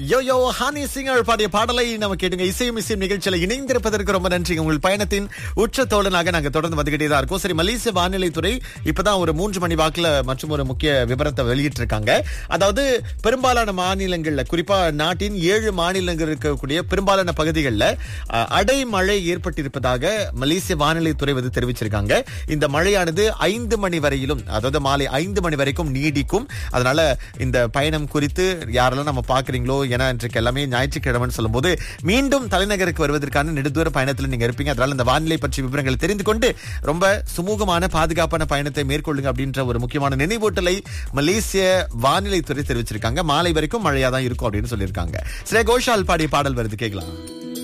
யோ யோ ஹானி singer பாடிய பாடலை நம்ம கேட்டுங்க இசையும் இசையும் நிகழ்ச்சியில இணைந்திருப்பதற்கு ரொம்ப நன்றி உங்கள் பயணத்தின் உச்ச தோழனாக நாங்க தொடர்ந்து வந்துகிட்டே தான் இருக்கோம் சரி மலேசிய வானிலைத்துறை இப்பதான் ஒரு மூன்று மணி வாக்குல மற்றும் ஒரு முக்கிய விவரத்தை வெளியிட்டிருக்காங்க அதாவது பெரும்பாலான மாநிலங்கள்ல குறிப்பா நாட்டின் ஏழு மாநிலங்கள் இருக்கக்கூடிய பெரும்பாலான பகுதிகளில் அடைமழை ஏற்பட்டிருப்பதாக மலேசிய வானிலைத்துறை வந்து தெரிவிச்சிருக்காங்க இந்த மழையானது ஐந்து மணி வரையிலும் அதாவது மாலை ஐந்து மணி வரைக்கும் நீடிக்கும் அதனால இந்த பயணம் குறித்து யாரெல்லாம் நம்ம பாக்குறீங்களோ ஏன்னா இன்றைக்கு எல்லாமே ஞாயிற்றுக்கிழமைன்னு சொல்லும்போது மீண்டும் தலைநகருக்கு வருவதற்கான நெடுதூர பயணத்தில் நீங்க இருப்பீங்க அதனால இந்த வானிலை பற்றி விவரங்களை தெரிந்து கொண்டு ரொம்ப சுமூகமான பாதுகாப்பான பயணத்தை மேற்கொள்ளுங்க அப்படின்ற ஒரு முக்கியமான நினைவூட்டலை மலேசிய வானிலைத்துறை தெரிவிச்சிருக்காங்க மாலை வரைக்கும் மழையா தான் இருக்கும் அப்படின்னு சொல்லியிருக்காங்க ஸ்ரே கோஷால் பாடிய பாடல் வருது கேட்கலாம்